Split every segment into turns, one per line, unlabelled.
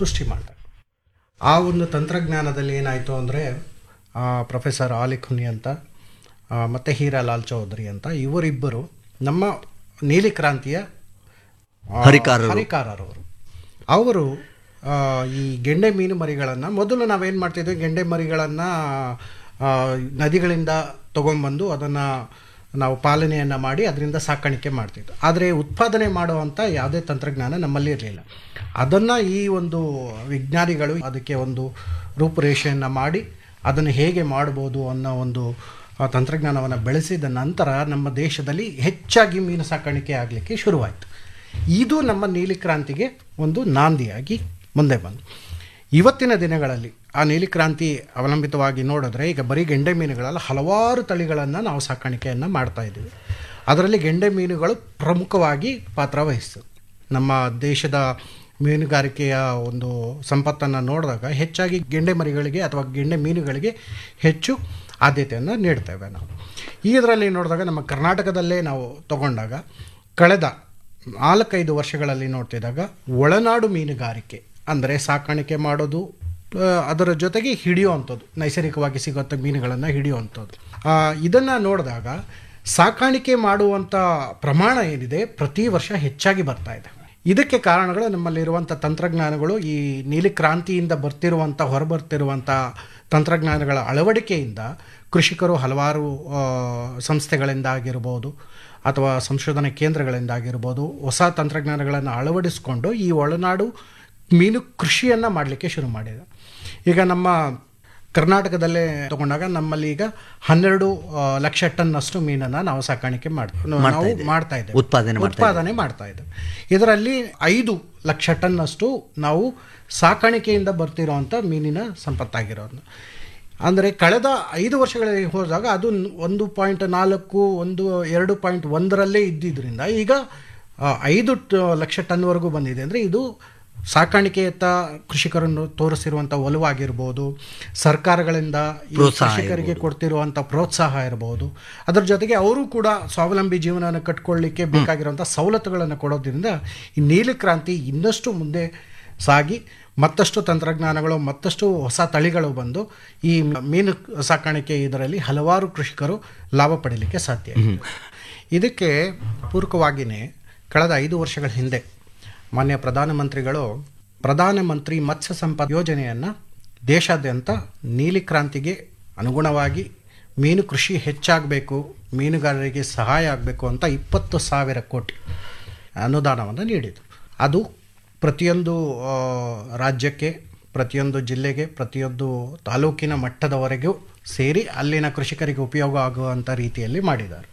ಸೃಷ್ಟಿ ಮಾಡ್ತಾರೆ ಆ ಒಂದು ತಂತ್ರಜ್ಞಾನದಲ್ಲಿ ಏನಾಯಿತು ಅಂದರೆ ಪ್ರೊಫೆಸರ್ ಆಲಿ ಖುನಿ ಅಂತ ಆ, ಮತ್ತು ಹೀರಾಲಾಲ್ ಚೌಧರಿ ಅಂತ ಇವರಿಬ್ಬರು ನಮ್ಮ ನೀಲಿ ಕ್ರಾಂತಿಯ ಆ,
ಹರಿಕಾರರು.
ಹರಿಕಾರರವರು ಅವರು ಆ, ಈ ಗೆಂಡೆ ಮೀನು ಮರಿಗಳನ್ನು ಮೊದಲು ನಾವೇನು ಮಾಡ್ತಿದ್ವಿ ಗೆಂಡೆ ಮರಿಗಳನ್ನು ನದಿಗಳಿಂದ ತೊಗೊಂಬಂದು ಅದನ್ನು ನಾವು ಪಾಲನೆಯನ್ನು ಮಾಡಿ ಅದರಿಂದ ಸಾಕಾಣಿಕೆ ಮಾಡ್ತಿದ್ವಿ ಆದರೆ ಉತ್ಪಾದನೆ ಮಾಡುವಂಥ ಯಾವುದೇ ತಂತ್ರಜ್ಞಾನ ನಮ್ಮಲ್ಲಿ ಇರಲಿಲ್ಲ ಅದನ್ನು ಈ ಒಂದು ವಿಜ್ಞಾನಿಗಳು ಅದಕ್ಕೆ ಒಂದು ರೂಪುರೇಷೆಯನ್ನು ಮಾಡಿ ಅದನ್ನು ಹೇಗೆ ಮಾಡ್ಬೋದು ಅನ್ನೋ ಒಂದು ಆ ತಂತ್ರಜ್ಞಾನವನ್ನು ಬೆಳೆಸಿದ ನಂತರ ನಮ್ಮ ದೇಶದಲ್ಲಿ ಹೆಚ್ಚಾಗಿ ಮೀನು ಸಾಕಾಣಿಕೆ ಆಗಲಿಕ್ಕೆ ಶುರುವಾಯಿತು ಇದು ನಮ್ಮ ನೀಲಿ ಕ್ರಾಂತಿಗೆ ಒಂದು ನಾಂದಿಯಾಗಿ ಮುಂದೆ ಬಂತು ಇವತ್ತಿನ ದಿನಗಳಲ್ಲಿ ಆ ನೀಲಿ ಕ್ರಾಂತಿ ಅವಲಂಬಿತವಾಗಿ ನೋಡಿದ್ರೆ ಈಗ ಬರೀ ಗೆಂಡೆ ಮೀನುಗಳಲ್ಲಿ ಹಲವಾರು ತಳಿಗಳನ್ನು ನಾವು ಸಾಕಾಣಿಕೆಯನ್ನು ಮಾಡ್ತಾ ಇದ್ದೀವಿ ಅದರಲ್ಲಿ ಗೆಂಡೆ ಮೀನುಗಳು ಪ್ರಮುಖವಾಗಿ ಪಾತ್ರ ವಹಿಸ್ತದೆ ನಮ್ಮ ದೇಶದ ಮೀನುಗಾರಿಕೆಯ ಒಂದು ಸಂಪತ್ತನ್ನು ನೋಡಿದಾಗ ಹೆಚ್ಚಾಗಿ ಗೆಂಡೆ ಮರಿಗಳಿಗೆ ಅಥವಾ ಗೆಂಡೆ ಮೀನುಗಳಿಗೆ ಹೆಚ್ಚು ಆದ್ಯತೆಯನ್ನು ನೀಡ್ತೇವೆ ನಾವು ಇದರಲ್ಲಿ ನೋಡಿದಾಗ ನಮ್ಮ ಕರ್ನಾಟಕದಲ್ಲೇ ನಾವು ತಗೊಂಡಾಗ ಕಳೆದ ನಾಲ್ಕೈದು ವರ್ಷಗಳಲ್ಲಿ ನೋಡ್ತಿದ್ದಾಗ ಒಳನಾಡು ಮೀನುಗಾರಿಕೆ ಅಂದರೆ ಸಾಕಾಣಿಕೆ ಮಾಡೋದು ಆ, ಅದರ ಜೊತೆಗೆ ಹಿಡಿಯುವಂಥದ್ದು ನೈಸರ್ಗಿಕವಾಗಿ ಸಿಗುವಂಥ ಮೀನುಗಳನ್ನು ಹಿಡಿಯುವಂಥದ್ದು ಇದನ್ನು ನೋಡಿದಾಗ ಸಾಕಾಣಿಕೆ ಮಾಡುವಂಥ ಪ್ರಮಾಣ ಏನಿದೆ ಪ್ರತಿ ವರ್ಷ ಹೆಚ್ಚಾಗಿ ಬರ್ತಾ ಇದೆ ಇದಕ್ಕೆ ಕಾರಣಗಳು ನಮ್ಮಲ್ಲಿರುವಂಥ ತಂತ್ರಜ್ಞಾನಗಳು ಈ ನೀಲಿ ಕ್ರಾಂತಿಯಿಂದ ಬರ್ತಿರುವಂಥ ಹೊರಬರ್ತಿರುವಂಥ ತಂತ್ರಜ್ಞಾನಗಳ ಅಳವಡಿಕೆಯಿಂದ ಕೃಷಿಕರು ಹಲವಾರು ಆ, ಸಂಸ್ಥೆಗಳಿಂದ ಆಗಿರ್ಬೋದು ಅಥವಾ ಸಂಶೋಧನಾ ಕೇಂದ್ರಗಳಿಂದ ಆಗಿರ್ಬೋದು ಹೊಸ ತಂತ್ರಜ್ಞಾನಗಳನ್ನು ಅಳವಡಿಸಿಕೊಂಡು ಈ ಒಳನಾಡು ಮೀನು ಕೃಷಿಯನ್ನು ಮಾಡಲಿಕ್ಕೆ ಶುರು ಮಾಡಿದೆ ಈಗ ನಮ್ಮ ಕರ್ನಾಟಕದಲ್ಲೇ ತಗೊಂಡಾಗ ನಮ್ಮಲ್ಲಿ ಈಗ ಹನ್ನೆರಡು ಆ, ಲಕ್ಷ ಟನ್ನಷ್ಟು ಮೀನನ್ನು ನಾವು ಸಾಕಾಣಿಕೆ ಮಾಡ್ತೀವಿ ನಾವು ಮಾಡ್ತಾ ಇದ್ದೇವೆ
ಉತ್ಪಾದನೆ ಮಾಡ್ತಾ
ಉತ್ಪಾದನೆ ಮಾಡ್ತಾ ಇದ್ದೇವೆ ಇದರಲ್ಲಿ ಐದು ಲಕ್ಷ ಟನ್ನಷ್ಟು ನಾವು ಸಾಕಾಣಿಕೆಯಿಂದ ಬರ್ತಿರೋವಂಥ ಮೀನಿನ ಸಂಪತ್ತಾಗಿರೋದು ಅಂದರೆ ಕಳೆದ ಐದು ವರ್ಷಗಳಲ್ಲಿ ಹೋದಾಗ ಅದು ಒಂದು ಪಾಯಿಂಟ್ ನಾಲ್ಕು ಒಂದು ಎರಡು ಪಾಯಿಂಟ್ ಒಂದರಲ್ಲೇ ಇದ್ದಿದ್ದರಿಂದ ಈಗ ಆ, ಐದು ಟ- ಲಕ್ಷ ಟನ್ವರೆಗೂ ಬಂದಿದೆ ಅಂದರೆ ಇದು ಸಾಕಾಣಿಕೆಯತ್ತ ಕೃಷಿಕರನ್ನು ತೋರಿಸಿರುವಂಥ ಒಲವಾಗಿರ್ಬೋದು ಸರ್ಕಾರಗಳಿಂದ ಈ
ಪ್ರೋತ್ಸಾಹ
ಕೃಷಿಕರಿಗೆ ಕೊಡ್ತಿರುವಂಥ ಪ್ರೋತ್ಸಾಹ ಇರಬಹುದು ಅದರ ಜೊತೆಗೆ ಅವರು ಕೂಡ ಸ್ವಾವಲಂಬಿ ಜೀವನನ ಕಟ್ಕೊಳ್ಳಿಕ್ಕೆ ಬೇಕಾಗಿರುವಂಥ ಸವಲತ್ತುಗಳನ್ನು ಕೊಡೋದ್ರಿಂದ ಈ ನೀಲಿ ಕ್ರಾಂತಿ ಇನ್ನಷ್ಟು ಮುಂದೆ ಸಾಗಿ ಮತ್ತಷ್ಟು ತಂತ್ರಜ್ಞಾನಗಳು ಮತ್ತಷ್ಟು ಹೊಸ ತಳಿಗಳು ಬಂದು ಈ ಮೀನು ಸಾಕಾಣಿಕೆ ಇದರಲ್ಲಿ ಹಲವಾರು ಕೃಷಿಕರು ಲಾಭ ಪಡೀಲಿಕ್ಕೆ ಸಾಧ್ಯ ಇದೆ. ಇದಕ್ಕೆ ಪೂರಕವಾಗಿಯೇ ಕಳೆದ ಐದು ವರ್ಷಗಳ ಹಿಂದೆ ಮಾನ್ಯ ಪ್ರಧಾನಮಂತ್ರಿಗಳು ಪ್ರಧಾನಮಂತ್ರಿ ಮತ್ಸ್ಯ ಸಂಪದ ಯೋಜನೆಯನ್ನು ದೇಶಾದ್ಯಂತ ನೀಲಿ ಕ್ರಾಂತಿಗೆ ಅನುಗುಣವಾಗಿ ಮೀನು ಕೃಷಿ ಹೆಚ್ಚಾಗಬೇಕು ಮೀನುಗಾರರಿಗೆ ಸಹಾಯ ಆಗಬೇಕು ಅಂತ ಇಪ್ಪತ್ತು ಸಾವಿರ ಕೋಟಿ ಅನುದಾನವನ್ನು ನೀಡಿತು ಅದು ಪ್ರತಿಯೊಂದು ಆ, ರಾಜ್ಯಕ್ಕೆ ಪ್ರತಿಯೊಂದು ಜಿಲ್ಲೆಗೆ ಪ್ರತಿಯೊಂದು ತಾಲೂಕಿನ ಮಟ್ಟದವರೆಗೂ ಸೇರಿ ಅಲ್ಲಿನ ಕೃಷಿಕರಿಗೆ ಉಪಯೋಗ ಆಗುವಂಥ ರೀತಿಯಲ್ಲಿ ಮಾಡಿದ್ದಾರೆ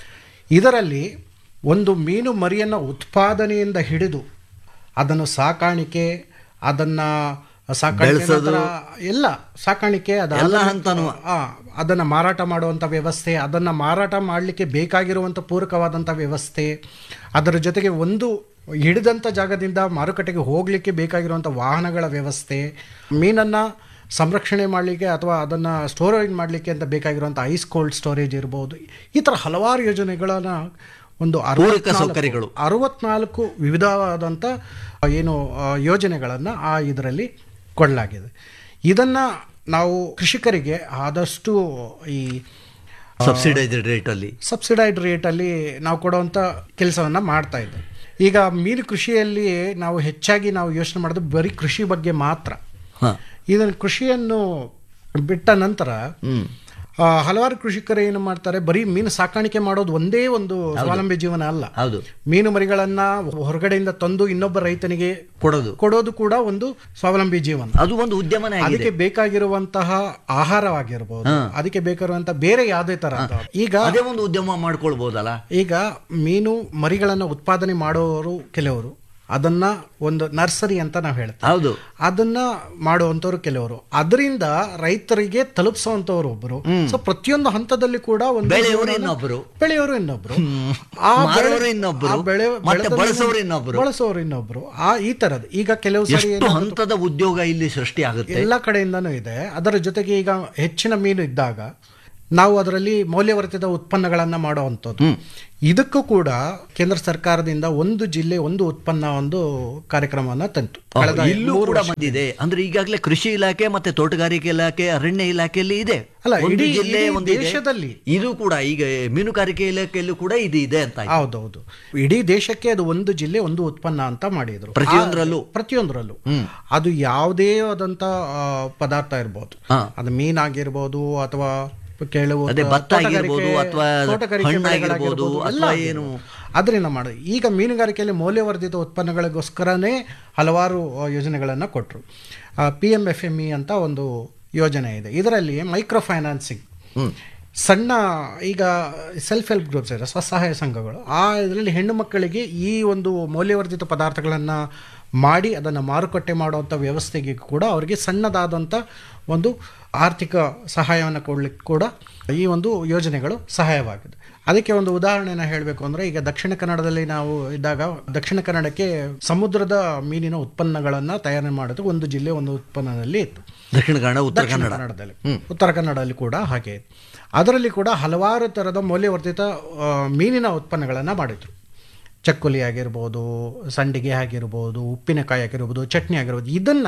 ಇದರಲ್ಲಿ ಒಂದು ಮೀನು ಮರಿಯನ್ನು ಉತ್ಪಾದನೆಯಿಂದ ಹಿಡಿದು ಅದನ್ನು ಸಾಕಾಣಿಕೆ ಅದನ್ನು ಸಾಕಾಣಿಕೆ ನಂತರ ಎಲ್ಲ ಸಾಕಾಣಿಕೆ ಅದ
ಎಲ್ಲ ಹಂತನೂ.
ಆ, ಅದನ್ನು ಮಾರಾಟ ಮಾಡುವಂಥ ವ್ಯವಸ್ಥೆ ಅದನ್ನು ಮಾರಾಟ ಮಾಡಲಿಕ್ಕೆ ಬೇಕಾಗಿರುವಂಥ ಪೂರಕವಾದಂಥ ವ್ಯವಸ್ಥೆ ಅದರ ಜೊತೆಗೆ ಒಂದು ಹಿಡಿದಂಥ ಜಾಗದಿಂದ ಮಾರುಕಟ್ಟೆಗೆ ಹೋಗಲಿಕ್ಕೆ ಬೇಕಾಗಿರುವಂಥ ವಾಹನಗಳ ವ್ಯವಸ್ಥೆ ಮೀನನ್ನು ಸಂರಕ್ಷಣೆ ಮಾಡಲಿಕ್ಕೆ ಅಥವಾ ಅದನ್ನು ಸ್ಟೋರೇಜ್ ಮಾಡಲಿಕ್ಕೆ ಅಂತ ಬೇಕಾಗಿರುವಂಥ ಐಸ್ ಕೋಲ್ಡ್ ಸ್ಟೋರೇಜ್ ಇರ್ಬೋದು ಈ ಥರ ಹಲವಾರು ಯೋಜನೆಗಳನ್ನು ಒಂದು
ಪೂರಕ ಸೌಕರ್ಯಗಳು.
ಅರವತ್ನಾಲ್ಕು ವಿವಿಧವಾದಂಥ ಏನು ಯೋಜನೆಗಳನ್ನು ಆ ಇದರಲ್ಲಿ ಕೊಡಲಾಗಿದೆ ಇದನ್ನು ನಾವು ಕೃಷಿಕರಿಗೆ ಆದಷ್ಟು ಈ
ಸಬ್ಸಿಡೈಸ್ಡ್ ರೇಟಲ್ಲಿ
ಸಬ್ಸಿಡೈಡ್ ರೇಟಲ್ಲಿ ನಾವು ಕೊಡುವಂಥ ಕೆಲಸವನ್ನು ಮಾಡ್ತಾ ಇದ್ದೇವೆ ಈಗ ಮೀನು ಕೃಷಿಯಲ್ಲಿ ನಾವು ಹೆಚ್ಚಾಗಿ ನಾವು ಯೋಚನೆ ಮಾಡೋದು ಬರೀ ಕೃಷಿ ಬಗ್ಗೆ ಮಾತ್ರ
ಹಾಂ
ಇದನ್ನು ಕೃಷಿಯನ್ನು ಬಿಟ್ಟ ನಂತರ
ಹ್ಮ್
ಆ, ಹಲವಾರು ಕೃಷಿಕರು ಏನು ಮಾಡ್ತಾರೆ ಬರೀ ಮೀನು ಸಾಕಾಣಿಕೆ ಮಾಡೋದು ಒಂದೇ ಒಂದು ಸ್ವಾವಲಂಬಿ ಜೀವನ ಅಲ್ಲ
ಹೌದು
ಮೀನು ಮರಿಗಳನ್ನ ಹೊರಗಡೆಯಿಂದ ತಂದು ಇನ್ನೊಬ್ಬ ರೈತನಿಗೆ
ಕೊಡೋದು
ಕೊಡೋದು ಕೂಡ ಒಂದು ಸ್ವಾವಲಂಬಿ ಜೀವನ
ಅದು ಒಂದು ಉದ್ಯಮನೇ ಆಗಿದೆ
ಅದಕ್ಕೆ ಬೇಕಾಗಿರುವಂತಹ ಆಹಾರವಾಗಿರ್ಬೋದು ಅದಕ್ಕೆ ಬೇಕಾಗಿರುವಂತಹ ಬೇರೆ ಯಾವುದೇ ತರ ಈಗ
ಅದೇ ಒಂದು ಉದ್ಯಮ ಮಾಡ್ಕೊಳ್ಬೋದಲ್ಲ
ಈಗ ಮೀನು ಮರಿಗಳನ್ನು ಉತ್ಪಾದನೆ ಮಾಡೋರು ಕೆಲವರು ಅದನ್ನ ಒಂದು ನರ್ಸರಿ ಅಂತ ನಾವು ಹೇಳ್ತೇವೆ
ಹೌದು
ಅದನ್ನ ಮಾಡುವಂತವ್ರು ಕೆಲವರು ಅದರಿಂದ ರೈತರಿಗೆ ತಲುಪಿಸುವಂತವ್ರು ಒಬ್ಬರು ಸೊ ಪ್ರತಿಯೊಂದು ಹಂತದಲ್ಲಿ ಕೂಡ ಒಂದು
ಬೆಳೆಯೋರು
ಜೀವನನ-
ಇನ್ನೊಬ್ರು.
ಬೆಳೆಯೋರು ಇನ್ನೊಬ್ರು ಆ
ಮಾರೋರು
ಬೆಳೆ-
ಇನ್ನೊಬ್ರು.
ಆ ಬೆಳೆ
ಮತ್ತೆ
ಬೆಳೆದ
ಬಳಸೋರು
ಮೀನು-
ಇನ್ನೊಬ್ರು.
ಬಳಸೋರು ಇನ್ನೊಬ್ರು ಆ ಈ ತರದ್ ಈಗ ಕೆಲವು ಸರಿ
ಎಷ್ಟು ಹಂತದ ಉದ್ಯೋಗ ಇಲ್ಲಿ ಸೃಷ್ಟಿ ಆಗುತ್ತೆ
ಎಲ್ಲ ಕಡೆಯಿಂದನೂ ಇದೆ ಅದರ ಜೊತೆಗೆ ಈಗ ಹೆಚ್ಚಿನ ಮೀನು ಇದ್ದಾಗ ನಾವು ಅದರಲ್ಲಿ ಮೌಲ್ಯವರ್ಧಿತ ಉತ್ಪನ್ನಗಳನ್ನು ಮಾಡುವಂಥದ್ದು ಇದಕ್ಕೂ ಕೂಡ ಕೇಂದ್ರ ಸರ್ಕಾರದಿಂದ ಒಂದು ಜಿಲ್ಲೆ ಒಂದು ಉತ್ಪನ್ನ ಒಂದು ಕಾರ್ಯಕ್ರಮವನ್ನು ತಂತು ಕಳೆದ
ಇಲ್ಲೂ
ಮೂರು
ಕೂಡ
ವರ್ಷ-
ಬಂದಿದೆ ಅಂದ್ರೆ ಈಗಾಗಲೇ ಕೃಷಿ ಇಲಾಖೆ ಮತ್ತೆ ತೋಟಗಾರಿಕೆ ಇಲಾಖೆ ಅರಣ್ಯ ಇಲಾಖೆಯಲ್ಲಿ ಇದೆ
ಅಲ್ಲ,
ಒಂದು
ಇಡೀ-
ಜಿಲ್ಲೆ
ಇಡೀ
ಒಂದು ಇದೆ.
ದೇಶದಲ್ಲಿ.
ಇದು ಕೂಡ ಈಗ ಮೀನುಗಾರಿಕೆ ಇಲಾಖೆಯಲ್ಲೂ ಕೂಡ ಇದು ಇದೆ ಅಂತ ಆಯ್ತು.
ಹೌದೌದು ಇಡೀ ದೇಶಕ್ಕೆ ಅದು ಒಂದು ಜಿಲ್ಲೆ ಒಂದು ಉತ್ಪನ್ನ ಅಂತ ಮಾಡಿದ್ರು
ಪ್ರತಿಯೊಂದರಲ್ಲೂ?
ಆ- ಪ್ರತಿಯೊಂದರಲ್ಲೂ ಅದು ಯಾವುದೇ ಆದಂತ ಆ, ಪದಾರ್ಥ ಇರ್ಬೋದು
ಹಾ.
ಅದು ಮೀನಾಗಿರ್ಬೋದು ಅಥವಾ ಕೆಲವು
ಅದೇ ಭತ್ತ
ತೋಟಗಾರಿಕೆ-
ಆಗಿರ್ಬೋದು ಅಥವಾ
ತೋಟಗಾರಿಕೆ
ಹಣ್ಣಾಗಿರ್ಬೋದು
ಬೆಳೆಗಳಾಗಿರ್ಬೋದು, ಎಲ್ಲ
ಅಥವಾ ಏನು?
ಅದರಿಂದ ಮಾಡಿ ಈಗ ಮೀನುಗಾರಿಕೆಯಲ್ಲಿ ಮೌಲ್ಯವರ್ಧಿತ ಉತ್ಪನ್ನಗಳಿಗೋಸ್ಕರನೇ ಹಲವಾರು ಆ, ಯೋಜನೆಗಳನ್ನು ಕೊಟ್ಟರು P M F M E ಅಂತ ಒಂದು ಯೋಜನೆ ಇದೆ ಇದರಲ್ಲಿ ಮೈಕ್ರೋ ಫೈನಾನ್ಸಿಂಗ್ ಸಣ್ಣ ಈಗ ಸೆಲ್ಫ್ ಹೆಲ್ಪ್ ಗ್ರೂಪ್ಸ್ ಇದೆ ಸ್ವಸಹಾಯ ಸಂಘಗಳು ಆ ಇದರಲ್ಲಿ ಹೆಣ್ಣು ಮಕ್ಕಳಿಗೆ ಈ ಒಂದು ಮೌಲ್ಯವರ್ಧಿತ ಪದಾರ್ಥಗಳನ್ನು ಮಾಡಿ ಅದನ್ನು ಮಾರುಕಟ್ಟೆ ಮಾಡುವಂಥ ವ್ಯವಸ್ಥೆಗೆ ಕೂಡ ಅವರಿಗೆ ಸಣ್ಣದಾದಂಥ ಒಂದು ಆರ್ಥಿಕ ಸಹಾಯವನ್ನು ಕೊಡಲಿಕ್ಕೆ ಕೂಡ ಈ ಒಂದು ಯೋಜನೆಗಳು ಸಹಾಯವಾಗಿದೆ ಅದಕ್ಕೆ ಒಂದು ಉದಾಹರಣೆನ ಹೇಳಬೇಕು ಅಂದರೆ ಈಗ ದಕ್ಷಿಣ ಕನ್ನಡದಲ್ಲಿ ನಾವು ಇದ್ದಾಗ ದಕ್ಷಿಣ ಕನ್ನಡಕ್ಕೆ ಸಮುದ್ರದ ಮೀನಿನ ಉತ್ಪನ್ನಗಳನ್ನು ತಯಾರಿ ಮಾಡೋದು ಒಂದು ಜಿಲ್ಲೆ ಒಂದು ಉತ್ಪನ್ನದಲ್ಲಿ ಇತ್ತು
ದಕ್ಷಿಣ ಕನ್ನಡ ಉತ್ತರ
ದಕ್ಷಿಣ
ಕನ್ನಡ
ಕನ್ನಡದಲ್ಲಿ ಉತ್ತರ ಕನ್ನಡದಲ್ಲಿ ಕೂಡ ಹಾಗೆ ಇದೆ. ಅದರಲ್ಲಿ ಕೂಡ ಹಲವಾರು ಥರದ ಮೌಲ್ಯವರ್ಧಿತ ಆ, ಮೀನಿನ ಉತ್ಪನ್ನಗಳನ್ನು ಮಾಡಿದ್ರು ಚಕ್ಕುಲಿ ಆಗಿರ್ಬೋದು ಸಂಡಿಗೆ ಆಗಿರ್ಬೋದು ಉಪ್ಪಿನಕಾಯಿ ಆಗಿರ್ಬೋದು ಚಟ್ನಿ ಆಗಿರ್ಬೋದು ಇದನ್ನು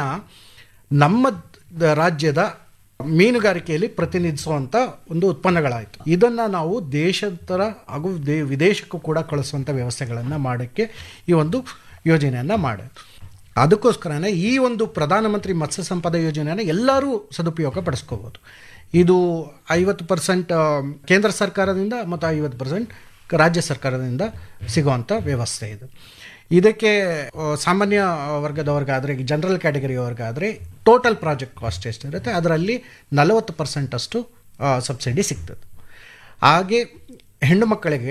ನಮ್ಮ ದ- ರಾಜ್ಯದ ಮೀನುಗಾರಿಕೆಯಲ್ಲಿ ಪ್ರತಿನಿಧಿಸುವಂಥ ಒಂದು ಉತ್ಪನ್ನಗಳಾಯಿತು ಇದನ್ನು ನಾವು ದೇಶದ ಹಾಗೂ ದೇ ವಿದೇಶಕ್ಕೂ ಕೂಡ ಕಳಿಸುವಂಥ ವ್ಯವಸ್ಥೆಗಳನ್ನು ಮಾಡೋಕ್ಕೆ ಈ ಒಂದು ಯೋಜನೆಯನ್ನು ಮಾಡಿದ್ರು ಅದಕ್ಕೋಸ್ಕರನೇ ಈ ಒಂದು ಪ್ರಧಾನಮಂತ್ರಿ ಮತ್ಸ್ಯ ಸಂಪದ ಯೋಜನೆಯನ್ನು ಎಲ್ಲರೂ ಸದುಪಯೋಗ ಪಡಿಸ್ಕೋಬೋದು ಇದು ಐವತ್ತು ಪರ್ಸೆಂಟ್ ಕೇಂದ್ರ ಸರ್ಕಾರದಿಂದ ಮತ್ತು ಐವತ್ತು ಪರ್ಸೆಂಟ್ ರಾಜ್ಯ ಸರ್ಕಾರದಿಂದ ಸಿಗುವಂಥ ವ್ಯವಸ್ಥೆ ಇದು ಇದಕ್ಕೆ ಆ, ಸಾಮಾನ್ಯ ವರ್ಗದವ್ರಿಗಾದರೆ ಜನರಲ್ ಕ್ಯಾಟಗರಿಯವ್ರಿಗಾದರೆ ಟೋಟಲ್ ಪ್ರಾಜೆಕ್ಟ್ ಕಾಸ್ಟ್ ಎಷ್ಟಿರುತ್ತೆ ಅದರಲ್ಲಿ ನಲವತ್ತು ಪರ್ಸೆಂಟಷ್ಟು ಸಬ್ಸಿಡಿ ಸಿಗ್ತದೆ ಹಾಗೆ ಹೆಣ್ಣು ಮಕ್ಕಳಿಗೆ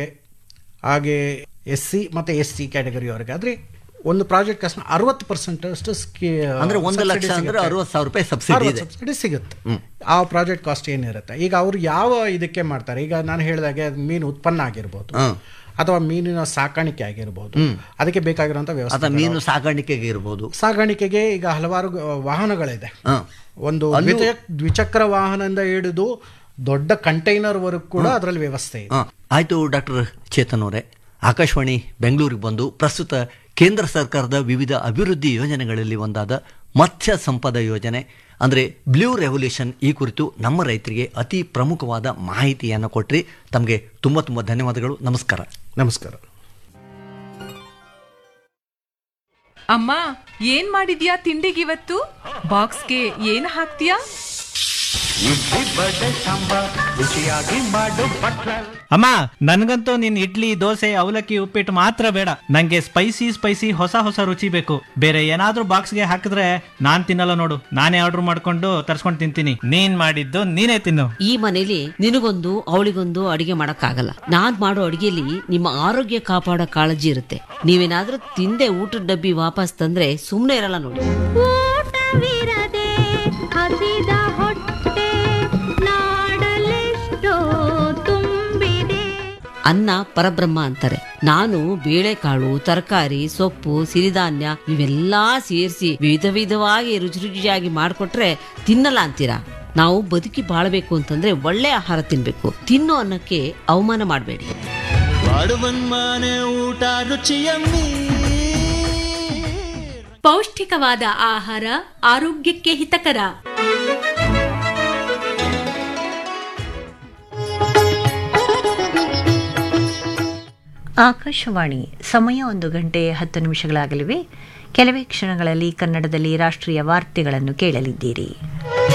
ಹಾಗೆ ಎಸ್ ಸಿ ಮತ್ತು ಎಸ್ ಸಿ ಕ್ಯಾಟಗರಿಯವರಿಗಾದರೆ ಒಂದು ಪ್ರಾಜೆಕ್ಟ್ ಕಾಸ್ಟ್ ಅರವತ್ತು ಪರ್ಸೆಂಟ್ ಅಷ್ಟು ಸ್ಕೀ
ಅಂದ್ರೆ ಒಂದು ಲಕ್ಷ ಅಂದ್ರೆ ಅರವತ್ತು ಸಾವಿರ ರೂಪಾಯಿ ಸಬ್ಸಿಡಿ ಇದೆ
ಸಬ್ಸಿಡಿ ಸಿಗುತ್ತೆ ಆ ಪ್ರಾಜೆಕ್ಟ್ ಕಾಸ್ಟ್ ಏನಿರುತ್ತೆ ಈಗ ಅವರು ಯಾವ ಇದಕ್ಕೆ ಮಾಡ್ತಾರೆ ಈಗ ನಾನು ಹೇಳಿದಾಗೆ ಅದು ಮೀನು ಉತ್ಪನ್ನ ಆಗಿರ್ಬೋದು
ಹ್ಮ್.
ಅಥವಾ ಮೀನಿನ ಸಾಕಾಣಿಕೆ ಆಗಿರ್ಬೋದು ಅದಕ್ಕೆ ಬೇಕಾಗಿರುವಂಥ ವ್ಯವಸ್ಥೆ
ಅಥವಾ ಮೀನು ಸಾಕಾಣಿಕೆಗೆ ಇರ್ಬೋದು
ಸಾಗಾಣಿಕೆಗೆ ಈಗ ಹಲವಾರು ಗ- ವಾಹನಗಳಿದೆ
ಹ.
ಒಂದು ದ್ವಿಚ- ದ್ವಿಚಕ್ರ ವಾಹನದಿಂದ ಹಿಡಿದು ದೊಡ್ಡ ಕಂಟೈನರ್ ವರೆಗೂ ಕೂಡ ಅದರಲ್ಲಿ ವ್ಯವಸ್ಥೆ ಇದೆ
ಹ. ಆಯ್ತು ಡಾಕ್ಟರ್ ಚೇತನ್ ಅವರೇ ಆಕಾಶವಾಣಿ ಬೆಂಗಳೂರಿಗೆ ಬಂದು ಪ್ರಸ್ತುತ ಕೇಂದ್ರ ಸರ್ಕಾರದ ವಿವಿಧ ಅಭಿವೃದ್ಧಿ ಯೋಜನೆಗಳಲ್ಲಿ ಒಂದಾದ ಮತ್ಸ್ಯ ಸಂಪದ ಯೋಜನೆ ಅಂದರೆ ಬ್ಲೂ ರೆವಲ್ಯೂಷನ್ ಈ ಕುರಿತು ನಮ್ಮ ರೈತರಿಗೆ ಅತಿ ಪ್ರಮುಖವಾದ ಮಾಹಿತಿಯನ್ನು ಕೊಟ್ರಿ ತಮಗೆ ತುಂಬ ತುಂಬ ಧನ್ಯವಾದಗಳು ನಮಸ್ಕಾರ
ನಮಸ್ಕಾರ
ಅಮ್ಮ ಏನ್ ಮಾಡಿದ್ಯಾ ತಿಂಡಿಗಿವತ್ತು ಬಾಕ್ಸ್ಗೆ ಏನ್ ಹಾಕ್ತೀಯಾ
ಅಮ್ಮ ನನ್ಗಂತೂ ನಿನ್ ಇಡ್ಲಿ ದೋಸೆ ಅವಲಕ್ಕಿ ಉಪ್ಪಿಟ್ಟು ಮಾತ್ರ ಬೇಡ ನಂಗೆ ಸ್ಪೈಸಿ ಸ್ಪೈಸಿ ಹೊಸ ಹೊಸ ರುಚಿ ಬೇಕು ಬೇರೆ ಏನಾದ್ರೂ ಬಾಕ್ಸ್ಗೆ ಹಾಕಿದ್ರೆ ನಾನ್ ತಿನ್ನಲ್ಲ ನೋಡು ನಾನೇ ಆರ್ಡರ್ ಮಾಡ್ಕೊಂಡು ತರ್ಸ್ಕೊಂಡು ತಿಂತೀನಿ ನೀನ್ ಮಾಡಿದ್ದು ನೀನೇ ತಿನ್ನು
ಈ ಮನೇಲಿ ನಿನಗೊಂದು ಅವಳಿಗೊಂದು ಅಡಿಗೆ ಮಾಡಕ್ಕಾಗಲ್ಲ ನಾನ್ ಮಾಡೋ ಅಡಿಗೆಲಿ ನಿಮ್ಮ ಆರೋಗ್ಯ ಕಾಪಾಡೋ ಕಾಳಜಿ ಇರುತ್ತೆ ನೀವೇನಾದ್ರೂ ತಿಂದೆ ಊಟದ ಡಬ್ಬಿ ವಾಪಸ್ ತಂದ್ರೆ ಸುಮ್ನೆ ಇರಲ್ಲ ನೋಡಿ
ಊಟವಿರದೆ ಹಸಿದ ಹೊಟ್ಟೆ ನಾಡಲೆಷ್ಟೋ ತುಂಬಿದೆ
ಅನ್ನ ಪರಬ್ರಹ್ಮ ಅಂತಾರೆ ನಾನು ಬೇಳೆಕಾಳು ತರಕಾರಿ ಸೊಪ್ಪು ಸಿರಿಧಾನ್ಯ ಇವೆಲ್ಲಾ ಸೇರಿಸಿ ವಿಧ ವಿಧವಾಗಿ ರುಚಿ ರುಚಿಯಾಗಿ ಮಾಡ್ಕೊಟ್ರೆ ತಿನ್ನಲ್ಲ ಅಂತೀರಾ ನಾವು ಬದುಕಿ ಬಾಳ್ಬೇಕು ಅಂತಂದ್ರೆ ಒಳ್ಳೆ ಆಹಾರ ತಿನ್ಬೇಕು ತಿನ್ನೋ ಅನ್ನಕ್ಕೆ ಅವಮಾನ ಮಾಡಬೇಡಿ
ಪೌಷ್ಟಿಕವಾದ ಆಹಾರ ಆರೋಗ್ಯಕ್ಕೆ ಹಿತಕರ
ಆಕಾಶವಾಣಿ ಸಮಯ ಒಂದು ಗಂಟೆ ಹತ್ತು ನಿಮಿಷಗಳಾಗಲಿವೆ ಕೆಲವೇ ಕ್ಷಣಗಳಲ್ಲಿ ಕನ್ನಡದಲ್ಲಿ ರಾಷ್ಟ್ರೀಯ ವಾರ್ತೆಗಳನ್ನು ಕೇಳಲಿದ್ದೀರಿ